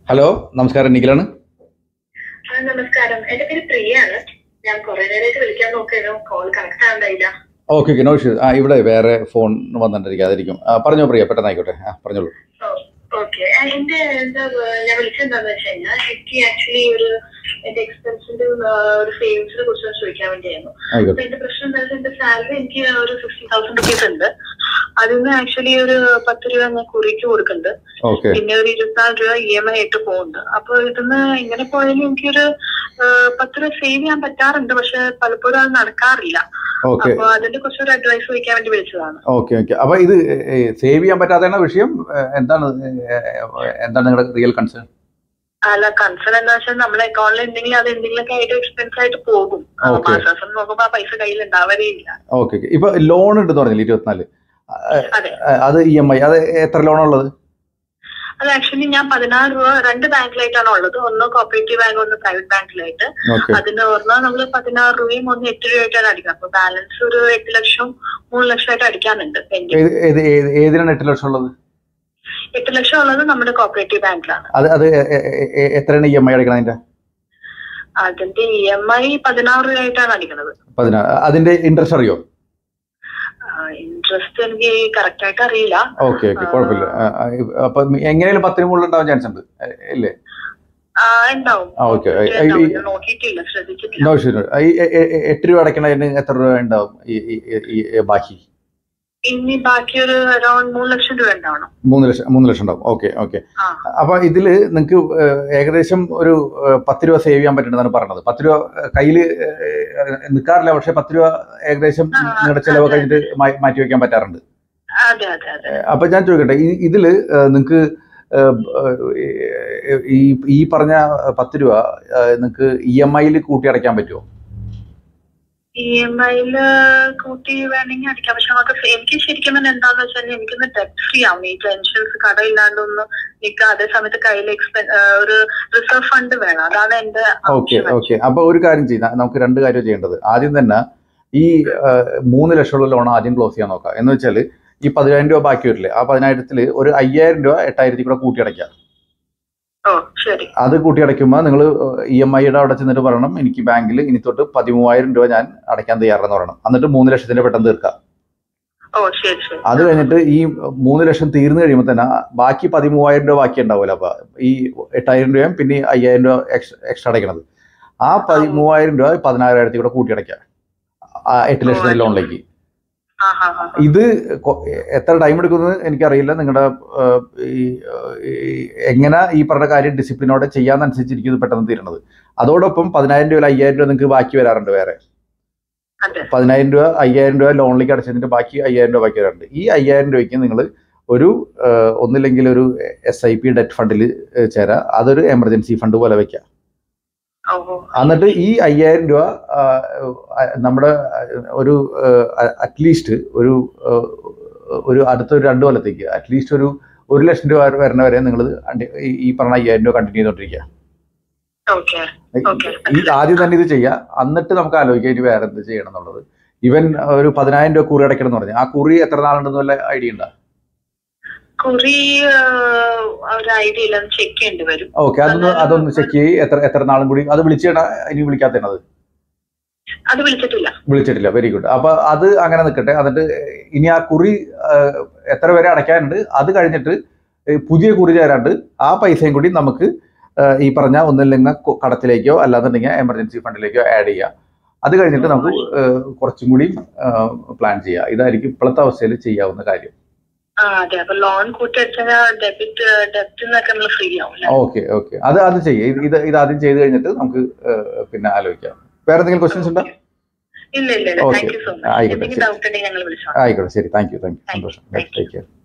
Hello നമസ്കാരം നിഖിലാണ് ആ, നമസ്കാരം എന്റെ പേര് പ്രിയാണ് ഞാൻ കുറെ നേരമായിട്ട് വിളിക്കാൻ നോക്കിയിരുന്നു കോൾ കണക്ട് ആവുന്നില്ല ഓക്കെ ഓക്കെ നോ ഇഷ്യൂ ആ ഇവിടെ വേറെ ഫോൺ വന്നിട്ടിരിക്കും അതായിരിക്കും ആ, പറഞ്ഞോ പ്രിയ പെട്ടെന്ന് ആയിക്കോട്ടെ ആ പറഞ്ഞോളൂ ഓക്കെ എന്റെ എന്താ ഏഹ്, ഞാൻ വിളിച്ചെന്താന്ന് വെച്ച് കഴിഞ്ഞാൽ എനിക്ക് ആക്ച്വലി ഒരു എന്റെ എക്സ്പെൻസിന്റെ ഒരു സേവിങ്സിനെ കുറിച്ച് ചോദിക്കാൻ വേണ്ടിയായിരുന്നു അപ്പൊ ആയിക്കോട്ടെ എന്റെ പ്രശ്നം എന്താ വെച്ചാൽ എന്റെ സാലറി എനിക്ക് ഒരു ഫിഫ്റ്റി തൗസൻഡ് റുപ്പീസ് ഉണ്ട് അതിൽ നിന്ന് ആക്ച്വലി ഒരു പത്ത് രൂപ ഞാൻ കുറിക്ക് കൊടുക്കുന്നുണ്ട് ഓക്കെ പിന്നെ ഒരു ഇരുപത്തിനാല് രൂപ ഇ എം ഐ ആയിട്ട് പോകുന്നുണ്ട് അപ്പൊ ഇതിന്ന് ഇങ്ങനെ പോയാലും എനിക്കൊരു ആ, പത്ത് രൂപ സേവ് ചെയ്യാൻ പറ്റാറുണ്ട് പക്ഷെ പലപ്പോഴും അത് നടക്കാറില്ല ഓക്കെ അപ്പൊ അതിന്റെ കുറച്ചൊരു അഡ്വൈസ് ചോദിക്കാൻ വേണ്ടി വിളിച്ചതാണ് ഓക്കെ ഓക്കെ അപ്പൊ ഇത് സേവ് ചെയ്യാൻ പറ്റാത്തതാണ് വിഷയം ഏ, എന്താണ് ഏ, എന്താണ് നിങ്ങളുടെ റിയൽ കൺസേൺ അല്ല കൺസേൺ എന്താ വെച്ചാൽ നമ്മളെ അക്കൗണ്ടിൽ എന്തെങ്കിലും അത് എന്തെങ്കിലുമൊക്കെ ആയിട്ട് എക്സ്പെൻസ് ആയിട്ട് പോകും ആ, Okay. മാസാസം നോക്കുമ്പോ ആ പൈസ കയ്യിൽ ഉണ്ടാവരേ ഇല്ല ഓക്കെ ഓക്കെ ഇപ്പൊ ലോൺ ഉണ്ടെന്ന് പറഞ്ഞില്ല ഇരുപത്തിനാല് ആ, അതെ അത് ഇ എം ഐ അത് എത്ര ലോണുള്ളത് അത് ആക്ച്വലി ഞാൻ പതിനാറ് രൂപ രണ്ട് ബാങ്കിലായിട്ടാണ് ഉള്ളത് ഒന്ന് കോപ്പറേറ്റീവ് ബാങ്ക് ഒന്ന് പ്രൈവറ്റ് ബാങ്കിലായിട്ട് ഓക്കെ അതിന് പറഞ്ഞാൽ നമ്മൾ പതിനാറ് രൂപയും ഒന്ന് എട്ട് രൂപയായിട്ടാണ് അടിക്കുന്നത് അപ്പൊ ബാലൻസ് ഒരു എട്ട് ലക്ഷം മൂന്ന് ലക്ഷമായിട്ട് അടിക്കാനുണ്ട് പെൻഡിങ് ഏത് ഏത് ഏത് ഏതിനാണ് എട്ട് ലക്ഷം ഉള്ളത് എട്ട് ലക്ഷം ഉള്ളത് നമ്മുടെ കോപ്പറേറ്റീവ് ബാങ്കിലാണ് അത് അത് എ- എ- എ- എത്രയാണ് ഇ എം ഐ അടക്കണം അതിന്റെ അതിന്റെ ഇ എം ഐ പതിനാറ് രൂപയായിട്ടാണ് അടിക്കുന്നത് പതിനാ അതിന്റെ ഇൻട്രസ്റ്റ് അറിയോ ഇൻട്രസ്റ്റ് എനിക്ക് കറക്റ്റ് ആയിട്ട് അറിയില്ല ഓക്കെ ഓക്കെ കുഴപ്പമില്ല ആ, ആ, അപ്പൊ എങ്ങനെയാലും പത്തിന് മുകളിൽ ഉണ്ടാവാൻ ചാൻസ് ഉണ്ട് ഏ, ഇല്ലേ ആ, ഉണ്ടാവും ആ, okay. ഉണ്ടാവും. ഈ- ഈ- ഞാൻ നോക്കിയിട്ടില്ല ശ്രദ്ധിച്ചിട്ടില്ല നോ ശരി ഈ എ- എ- എ- എട്ട് രൂപ അടയ്ക്കണതിന് എത്ര രൂപ ഉണ്ടാവും ഈ ഈ- ഈ- ഈ ബാക്കി ഇനി ബാക്കി ഒരു അറൌണ്ട് മൂന്ന് ലക്ഷം രൂപ ഉണ്ടാവണം മൂന്ന് ലക്ഷം മൂന്ന് ലക്ഷം ഉണ്ടാവും ഓക്കെ ഓക്കെ ആ അപ്പൊ ഇതില് നിങ്ങൾക്ക് ഏകദേശം ഒരു ഏഹ്, പത്ത് രൂപ സേവ് ചെയ്യാൻ പറ്റുന്നതാണ് പറഞ്ഞത് പത്ത് രൂപ ഏഹ്, കയ്യില് ഏഹ്, നിൽക്കാറില്ല പക്ഷെ പത്ത് രൂപ ഏകദേശം ആ, നിങ്ങളുടെ ചെലവ് അതെ. കഴിഞ്ഞിട്ട് മാ- മാറ്റി വെക്കാൻ പറ്റാറുണ്ട് അതെ അതെ അതെ ഏഹ്, അപ്പൊ ഞാൻ ചോദിക്കട്ടെ ഈ ഇതില് നിങ്ങൾക്ക് ഈ ഈ പറഞ്ഞ പത്ത് രൂപ നിങ്ങൾക്ക് ഇ എം ഐയിൽ കൂട്ടി അടയ്ക്കാൻ പറ്റുമോ ഇ എം ഐയില് കൂട്ടി വേണമെങ്കിൽ അടിക്കാം പക്ഷെ നമുക്ക് എനിക്ക് ശരിക്കും തന്നെ എന്താന്ന് വെച്ചാൽ എനിക്കൊന്ന് ഡെറ്റ് ഫ്രീ ആവും ഈ ടെൻഷൻസ് കടയില്ലാണ്ടൊന്ന് നിൽക്കുക അതേ സമയത്ത് കയ്യിൽ എക്സ്പെൻ ഒരു റിസർവ് ഫണ്ട് വേണം അതാണ് എന്റെ ഓക്കെ ആവശ്യം. ഓക്കെ അപ്പൊ ഒരു കാര്യം ചെയ്യാം നമുക്ക് രണ്ട് കാര്യം ചെയ്യേണ്ടത് ആദ്യം തന്നെ ഈ ആ, മൂന്ന് ലക്ഷമുള്ള ലോൺ ആദ്യം ക്ലോസ് ചെയ്യാൻ നോക്കാം എന്ന് വെച്ചാൽ ഈ പതിനായിരം രൂപ ബാക്കി വരില്ലേ ആ പതിനായിരത്തിൽ ഒരു അയ്യായിരം രൂപ എട്ടായിരത്തി കൂടെ കൂട്ടി അടയ്ക്കാം ഓ ശരി അത് കൂട്ടി അടയ്ക്കുമ്പോൾ നിങ്ങൾ ഇ എം ഐയുടെ അവിടെ ചെന്നിട്ട് പറയണം എനിക്ക് ബാങ്കിൽ ഇനി തൊട്ട് പതിമൂവായിരം രൂപ ഞാൻ അടയ്ക്കാൻ തയ്യാറെന്ന് പറയണം എന്നിട്ട് മൂന്ന് ലക്ഷത്തിന്റെ പെട്ടെന്ന് തീർക്കാം ഓ ശരി ശരി അത് കഴിഞ്ഞിട്ട് ഈ മൂന്ന് ലക്ഷം തീർന്നു കഴിയുമ്പോൾ തന്നെ ബാക്കി പതിമൂവായിരം രൂപ ബാക്കി ഉണ്ടാവുമല്ലോ അപ്പൊ ഈ എട്ടായിരം രൂപയും പിന്നെ ഈ അയ്യായിരം രൂപ എക്സ്ട്രാ അടയ്ക്കണത് ആ പതിമൂവായിരം രൂപ പതിനായിരത്തി കൂടെ കൂട്ടി അടയ്ക്കാം ആ എട്ട് ലക്ഷത്തിന്റെ ലോണിലേക്ക് ആ ഹാ ഹാ ഇത് കൊ- എത്ര ടൈം എടുക്കുന്നത് എനിക്കറിയില്ല നിങ്ങളുടെ ഈ ഈ എങ്ങനെ ഈ പറഞ്ഞ കാര്യം ഡിസിപ്ലിനോടെ ചെയ്യാന്നനുസരിച്ചിരിക്കും ഇത് പെട്ടെന്ന് തീരണത് അതോടൊപ്പം പതിനായിരം രൂപ അയ്യായിരം രൂപ നിങ്ങൾക്ക് ബാക്കി വരാറുണ്ട് വേറെ അതെ പതിനായിരം രൂപ അയ്യായിരം രൂപ ലോണിലേക്ക് അടച്ചതിന്റെ ബാക്കി അയ്യായിരം രൂപ ബാക്കി വരാറുണ്ട് ഈ അയ്യായിരം രൂപയ്ക്ക് നിങ്ങൾ ഒരു ഏഹ്, ഒന്നില്ലെങ്കിൽ ഒരു എസ് ഐ പി ഡെറ്റ് ഫണ്ടിൽ ചേരാ അതൊരു എമർജൻസി ഫണ്ട് പോലെ വെക്കാം ഓ ഓ എന്നിട്ട് ഈ അയ്യായിരം രൂപ ആ, ആ, നമ്മുടെ ഒരു അറ്റ്ലീസ്റ്റ് ഒരു ആ, ഒരു അടുത്ത ഒരു രണ്ട് കൊല്ലത്തേക്ക് അറ്റ്ലീസ്റ്റ് ഒരു ഒരു ലക്ഷം രൂപ വരുന്ന വരെ നിങ്ങൾ ഈ പറഞ്ഞ അയ്യായിരം രൂപ കണ്ടിന്യൂ ചെയ്തോണ്ടിരിക്കുക ഓക്കെ ഓക്കെ ഈ ആദ്യം തന്നെ ഇത് ചെയ്യുക എന്നിട്ട് നമുക്ക് ആലോചിക്കാം ഇനി വേറെ എന്ത് ചെയ്യണം എന്നുള്ളത് ഇവൻ ഒരു പതിനായിരം രൂപ കുറി അടയ്ക്കണം എന്ന് പറഞ്ഞു ആ കുറി എത്ര നാളുണ്ടെന്ന് വല്ല ഐഡിയ ഉണ്ടോ കുറി ആ, ഒരു ഐഡിയ ഇല്ല ചെക്ക് ചെയ്യേണ്ടി വരും ഓക്കെ അതൊന്ന് അതൊന്ന് ചെക്ക് ചെയ്യ് എത്ര എത്ര നാളും കൂടി അത് വിളിച്ചിടാ ഇനി വിളിക്കാത്തത് അത് വിളിച്ചിട്ടില്ല വിളിച്ചിട്ടില്ല വെരി ഗുഡ് അപ്പൊ അത് അങ്ങനെ നിൽക്കട്ടെ എന്നിട്ട് ഇനി ആ കുറി ആ, എത്ര വരെ അടയ്ക്കാനുണ്ട് അത് കഴിഞ്ഞിട്ട് ഈ പുതിയ കുറി ചേരാണ്ട് ആ പൈസയും കൂടി നമുക്ക് ആ, ഈ പറഞ്ഞ ഒന്നില്ലെങ്കിൽ കൊ- കടത്തിലേക്കോ അല്ലാന്നുണ്ടെങ്കിൽ എമർജൻസി ഫണ്ടിലേക്കോ ആഡ് ചെയ്യാം അത് കഴിഞ്ഞിട്ട് നമുക്ക് ആ, കുറച്ചും കൂടി പ്ലാൻ ചെയ്യാം ഇതായിരിക്കും ഇപ്പോഴത്തെ അവസ്ഥയിൽ ചെയ്യാവുന്ന കാര്യം ആ അതെ അപ്പൊ ലോൺ കൂട്ടിയടിച്ചാൽ ഡെബിറ്റ് ഡെബിറ്റ് നിന്നൊക്കെ നമ്മൾ ഫ്രീ ആവും അല്ലേ ഓക്കെ ഓക്കെ അത് അത് ചെയ്യാം ഇത് ഇത് ഇത് ആദ്യം ചെയ്ത് കഴിഞ്ഞിട്ട് നമുക്ക് ആ, പിന്നെ ആലോചിക്കാം വേറെ എന്തെങ്കിലും ക്വസ്റ്റ്യൻസ് ഉണ്ടോ ഇല്ല ഇല്ല ഇല്ല Okay. Thank you so much ആയിക്കോട്ടെ, എന്തെങ്കിലും ശരി. ഡൗട്ട് ഉണ്ടെങ്കിൽ ഞങ്ങൾ വിളിച്ചോളാം ആയിക്കോട്ടെ ശരി thank you thank you Thank you. സന്തോഷം Thank you. Take care